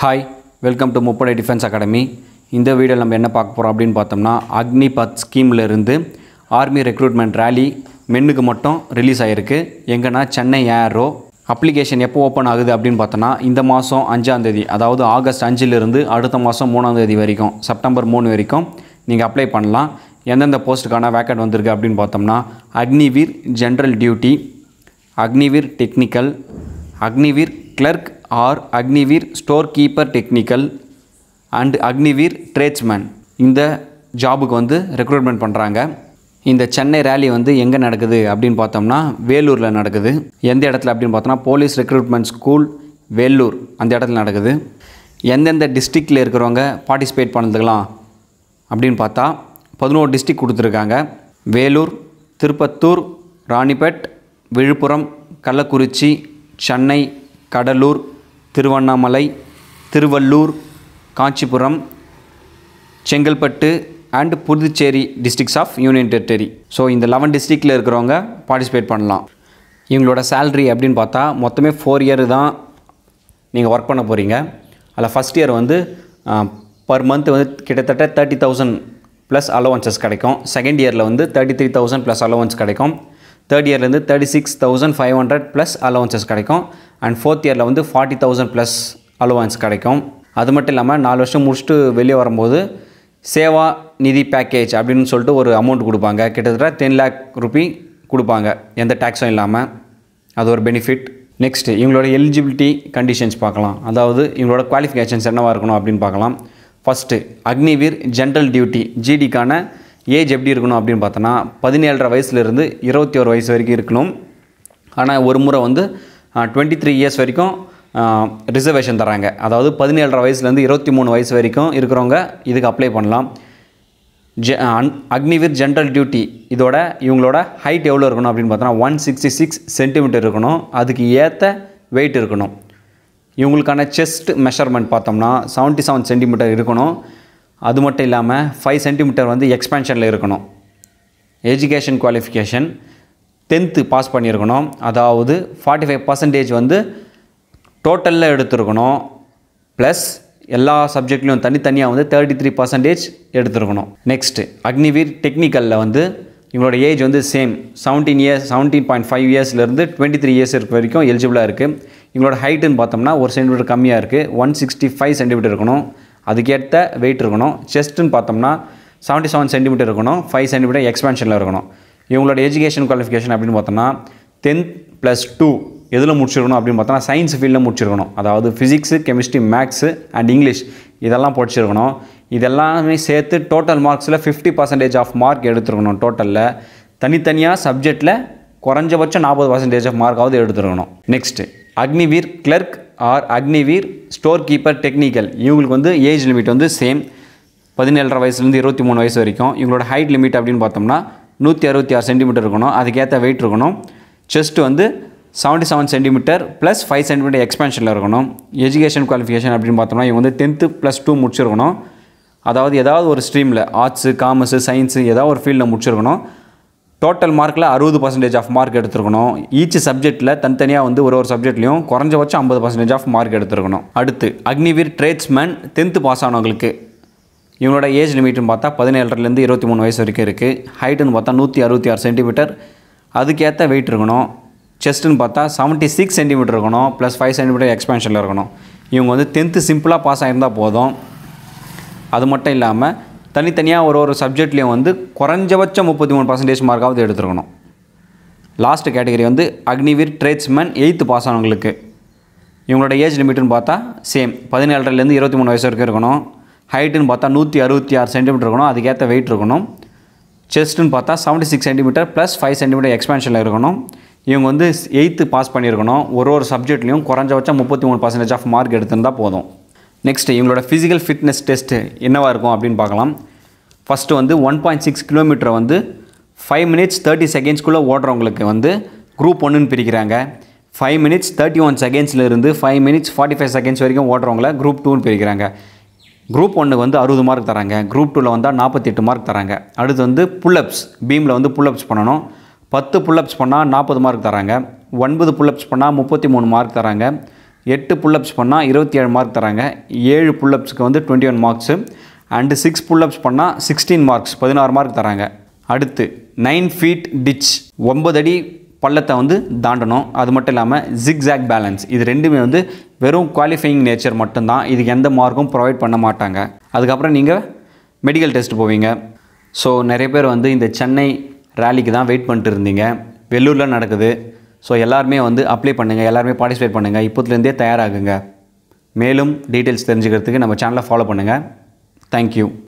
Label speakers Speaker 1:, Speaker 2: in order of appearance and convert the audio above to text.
Speaker 1: hi welcome to முப்படை defence academy இந்த வீடியோவில் நம்ம என்ன பார்க்க போகிறோம் அப்படின்னு பார்த்தோம்னா அக்னி பத் ஸ்கீமில் இருந்து ஆர்மி ரெக்ரூட்மெண்ட் ரேலி மென்னுக்கு மட்டும் ரிலீஸ் ஆகிருக்கு எங்கன்னா சென்னை ஏரோ அப்ளிகேஷன் எப்போ ஓப்பன் ஆகுது அப்படின்னு பார்த்தோன்னா இந்த மாதம் அஞ்சாந்தேதி அதாவது ஆகஸ்ட் அஞ்சிலிருந்து அடுத்த மாதம் மூணாந்தேதி வரைக்கும் செப்டம்பர் மூணு வரைக்கும் நீங்கள் அப்ளை பண்ணலாம் எந்தெந்த போஸ்ட்டுக்கான வேக்கட் வந்திருக்கு அப்படின்னு பார்த்தோம்னா Agniveer general duty Agniveer technical Agniveer clerk or Agniveer store keeper technical and Agniveer tradesman இந்த ஜாபுக்கு வந்து ரெக்ரூட்மெண்ட் பண்ணுறாங்க இந்த சென்னை ரேலி வந்து எங்கே நடக்குது அப்படின்னு பார்த்தோம்னா வேலூரில் நடக்குது எந்த இடத்துல அப்படின்னு பார்த்தோம்னா போலீஸ் ரெக்ரூட்மெண்ட் ஸ்கூல் வேலூர் அந்த இடத்துல நடக்குது எந்தெந்த டிஸ்ட்ரிக்டில் இருக்கிறவங்க பார்ட்டிசிபேட் பண்ணதுக்கலாம் அப்படின்னு பார்த்தா பதினோரு டிஸ்ட்ரிக் கொடுத்துருக்காங்க Vellore Tirupattur Ranipet Viluppuram Kallakurichi Chennai Cuddalore Tiruvannamalai Tiruvallur Kanchipuram Chengalpattu and Puducherry districts of union territory so இந்த லெவன் டிஸ்ட்ரிக்டில் இருக்கிறவங்க பார்ட்டிசிபேட் பண்ணலாம் இவங்களோட சேல்ரி அப்படின்னு பார்த்தா மொத்தமே ஃபோர் இயர் தான் நீங்கள் ஒர்க் பண்ண போகிறீங்க அதில் ஃபஸ்ட் இயர் வந்து பர் மந்த் வந்து கிட்டத்தட்ட தேர்ட்டி தௌசண்ட் ப்ளஸ் அலவன்சஸ் கிடைக்கும் செகண்ட் இயரில் வந்து thirty three thousand plus allowance கிடைக்கும் தேர்ட் இயர்லேருந்து thirty six thousand five hundred plus allowances கிடைக்கும் அண்ட் ஃபோர்த் இயரில் வந்து ஃபார்ட்டி தௌசண்ட் ப்ளஸ் அலவன்ஸ் கிடைக்கும் அது மட்டும் இல்லாமல் நாலு வருஷம் முடிச்சுட்டு வெளியே வரும்போது சேவா நிதி பேக்கேஜ் அப்படின்னு சொல்லிட்டு ஒரு அமௌண்ட் கொடுப்பாங்க கிட்டத்தட்ட டென் லேக் ருபி கொடுப்பாங்க எந்த டேக்ஸும் இல்லாமல் அது ஒரு பெனிஃபிட் நெக்ஸ்ட் இவங்களோட எலிஜிபிலிட்டி கண்டிஷன்ஸ் பார்க்கலாம் அதாவது இவங்களோட குவாலிஃபிகேஷன்ஸ் என்னவாக இருக்கணும் அப்படின்னு பார்க்கலாம் ஃபஸ்ட்டு அக்னிவீர் ஜென்ரல் டியூட்டி ஜிடிக்கான ஏஜ் எப்படி இருக்கணும் அப்படின்னு பார்த்தோன்னா பதினேழரை வயசுலேருந்து இருபத்தி ஒரு வயசு வரைக்கும் இருக்கணும் ஆனால் ஒரு முறை வந்து டுவெண்ட்டி த்ரீ இயர்ஸ் வரைக்கும் ரிசர்வேஷன் தராங்க அதாவது பதினேழரை வயசுலேருந்து இருபத்தி மூணு வயசு வரைக்கும் இருக்கிறவங்க இதுக்கு அப்ளை பண்ணலாம் ஜெ அன் அக்னிவீர் ஜென்ரல் டியூட்டி இதோட இவங்களோட ஹைட் எவ்வளோ இருக்கணும் அப்படின்னு பார்த்தோன்னா ஒன் சிக்ஸ்டி சிக்ஸ் சென்டிமீட்டர் இருக்கணும் அதுக்கு ஏற்ற வெயிட் இருக்கணும் இவங்களுக்கான செஸ்ட் மெஷர்மெண்ட் பார்த்தோம்னா செவன்ட்டி செவன் சென்டிமீட்டர் இருக்கணும் அது மட்டும் இல்லாமல் ஃபைவ் சென்டிமீட்டர் வந்து எக்ஸ்பேன்ஷனில் இருக்கணும் எஜுகேஷன் குவாலிஃபிகேஷன் டென்த்து பாஸ் பண்ணியிருக்கணும் அதாவது ஃபார்ட்டி ஃபைவ் பர்சன்டேஜ் வந்து டோட்டலில் எடுத்துருக்கணும் ப்ளஸ் எல்லா சப்ஜெக்ட்லையும் தனித்தனியாக வந்து தேர்ட்டி த்ரீ பர்சன்டேஜ் எடுத்துருக்கணும் நெக்ஸ்ட்டு அக்னிவீர் டெக்னிக்கலில் வந்து இவங்களோட ஏஜ் வந்து same seventeen years seventeen point five இயர்ஸ்லேருந்து டுவெண்ட்டி த்ரீ இயர்ஸ் இருக்க வரைக்கும் எலிஜிபிளாக இருக்குது இவங்களோட ஹைட்டுன்னு பார்த்தோம்னா ஒரு சென்டிமீட்டர் கம்மியாக இருக்குது ஒன் சிக்ஸ்டி ஃபைவ் சென்டிமீட்டர் இருக்கணும் அதுக்கேற்ற வெயிட் இருக்கணும் செஸ்ட்டுன்னு பார்த்தோம்னா செவன்ட்டி செவன் சென்டிமீட்டர் இருக்கணும் ஃபைவ் சென்டிமீட்டர் எக்ஸ்பேன்ஷனில் இருக்கணும் இவங்களோட எஜுகேஷன் குவாலிஃபிகேஷன் அப்படின்னு பார்த்தோம்னா டென்த் ப்ளஸ் டூ எதில் முடிச்சிருக்கணும் அப்படின்னு பார்த்தோன்னா சயின்ஸ் ஃபீல்டில் முடிச்சிருக்கணும் அதாவது physics chemistry maths and English இதெல்லாம் படிச்சிருக்கணும் இதெல்லாமே சேர்த்து டோட்டல் மார்க்ஸில் ஃபிஃப்டி பர்சன்டேஜ் ஆஃப் மார்க் எடுத்துருக்கணும் டோட்டலில் தனித்தனியாக சப்ஜெக்டில் குறைஞ்சபட்சம் நாற்பது பர்சன்டேஜ் ஆஃப் மார்க்காவது எடுத்துருக்கணும் next Agniveer clerk or Agniveer store keeper technical இவங்களுக்கு வந்து ஏஜ் லிமிட் வந்து சேம் பதினேழரை வயசுலேருந்து இருபத்தி மூணு வயசு வரைக்கும் இவங்களோட ஹைட் லிமிட் அப்படின்னு பார்த்தோம்னா நூற்றி அறுபத்தி ஆறு சென்டிமீட்டர் இருக்கணும் அதுக்கேற்ற வெயிட் இருக்கணும் செஸ்ட் வந்து seventy seven centimetre plus five centimetre எக்ஸ்பென்ஷனில் இருக்கணும் எஜுகேஷன் குவாலிஃபிகேஷன் அப்படின்னு பார்த்தோம்னா இவங்க வந்து டென்த்து ப்ளஸ் டூ முடிச்சிருக்கணும் அதாவது ஏதாவது ஒரு ஸ்ட்ரீமில் ஆர்ட்ஸு காமர்ஸு சயின்ஸு ஏதாவது ஒரு ஃபீல்டில் முடிச்சிருக்கணும் டோட்டல் மார்க்கில் அறுபது பர்சன்டேஜ் ஆஃப் மார்க் எடுத்துருக்கணும் ஈச் சப்ஜெக்ட்டில் தனித்தனியாக வந்து ஒரு ஒரு சப்ஜெக்ட்லையும் குறைஞ்சபட்சம் ஐம்பது பர்சன்டேஜ் ஆஃப் மார்க் எடுத்துருக்கணும் அடுத்து அக்னிவீர் ட்ரேட்ஸ்மேன் டென்த்து பாஸ் ஆனவங்களுக்கு இவங்களோட ஏஜ் லிமிட்னு பார்த்தா பதினேழுலேருந்து இருபத்தி மூணு வயசு வரைக்கும் இருக்குது ஹைட்டுன்னு பார்த்தா நூற்றி அறுபத்தி ஆறு சென்டிமீட்டர் அதுக்கேற்ற வெயிட் இருக்கணும் செஸ்ட்டுன்னு பார்த்தா செவன்ட்டி சிக்ஸ் சென்டிமீட்டர் இருக்கணும் ப்ளஸ் ஃபைவ் சென்டிமீட்டர் எக்ஸ்பேன்ஷனில் இருக்கணும் இவங்க வந்து டென்த்து சிம்பிளாக பாஸ் ஆகியிருந்தால் போதும் அது மட்டும் இல்லாமல் தனித்தனியாக ஒரு ஒரு சப்ஜெக்ட்லேயும் வந்து குறைஞ்சபட்சம் முப்பத்தி மூணு பர்சன்டேஜ் மார்க்காவது எடுத்துருக்கணும் லாஸ்ட் கேட்டகரி வந்து அக்னிவீர் ட்ரேட்ஸ்மேன் எயித்து பாஸ் ஆனவங்களுக்கு இவங்களோட ஏஜ் லிமிட்னு பார்த்தா சேம் பதினேழுலேருந்து இருபத்தி மூணு வயசு வரைக்கும் இருக்கணும் ஹைட்டுன்னு பார்த்தா நூற்றி அறுபத்தி ஆறு சென்டிமீட்டர் இருக்கணும் அதுக்கேற்ற வெயிட் இருக்கணும் செஸ்ட்டுன்னு பார்த்தா seventy six centimetre plus five centimetre எக்ஸ்பேன்ஷனில் இருக்கணும் இவங்க வந்து எயித்து பாஸ் பண்ணியிருக்கணும் ஒரு ஒரு சப்ஜெக்ட்லையும் குறைஞ்சபட்சம் முப்பத்தி மூணு பர்சன்டேஜ் ஆஃப் மார்க் எடுத்திருந்தால் போதும் நெக்ஸ்ட் இவங்களோட ஃபிசிக்கல் ஃபிட்னஸ் டெஸ்ட்டு என்னவாக இருக்கும் அப்படின்னு பார்க்கலாம் ஃபஸ்ட்டு வந்து ஒன் பாயிண்ட் சிக்ஸ் கிலோமீட்டரை வந்து ஃபைவ் மினிட்ஸ் தேர்ட்டி செகண்ட்ஸ்குள்ளே ஓடுறவங்களுக்கு வந்து குரூப் ஒன்றுன்னு பிரிக்கிறாங்க ஃபைவ் மினிட்ஸ் தேர்ட்டி ஒன் செகண்ட்ஸ்லேருந்து five minutes forty five seconds வரைக்கும் ஓடுறவங்கள குரூப் டூன்னு பிரிக்கிறாங்க குரூப் ஒன்றுக்கு வந்து அறுபது மார்க் தராங்க குரூப் டூவில் வந்தால் நாற்பத்தெட்டு மார்க் தராங்க அடுத்து வந்து புல்லப்ஸ் பீமில் வந்து புல்லப்ஸ் பண்ணணும் பத்து புல்லப்ஸ் பண்ணால் நாற்பது மார்க் தராங்க ஒன்பது புல்லப்ஸ் பண்ணால் முப்பத்தி மூணு மார்க் தராங்க எட்டு புல்லப்ஸ் பண்ணால் இருபத்தி ஏழு மார்க் தராங்க ஏழு புல்லப்ஸ்க்கு வந்து twenty one marks and six pullups பண்ணால் சிக்ஸ்டீன் மார்க்ஸ் பதினாறு மார்க் தராங்க அடுத்து நைன் ஃபீட் டிச் ஒன்பது அடி பள்ளத்தை வந்து தாண்டணும் அது மட்டும் இல்லாமல் ஜிக்ஸாக் பேலன்ஸ் இது ரெண்டுமே வந்து வெறும் குவாலிஃபையிங் நேச்சர் மட்டும்தான் இதுக்கு எந்த மார்க்கும் ப்ரொவைட் பண்ண மாட்டாங்க அதுக்கப்புறம் நீங்கள் மெடிக்கல் டெஸ்ட் போவீங்க ஸோ நிறைய பேர் வந்து இந்த சென்னை ரேலிக்கு தான் வெயிட் பண்ணிட்டு இருந்தீங்க வெள்ளூரில் நடக்குது ஸோ எல்லாருமே வந்து அப்ளை பண்ணுங்கள் எல்லாருமே பார்ட்டிசிபேட் பண்ணுங்கள் இப்போத்துலேருந்தே தயாராகுங்க மேலும் டீட்டெயில்ஸ் தெரிஞ்சுக்கிறதுக்கு நம்ம சேனலை ஃபாலோ பண்ணுங்கள் தேங்க்யூ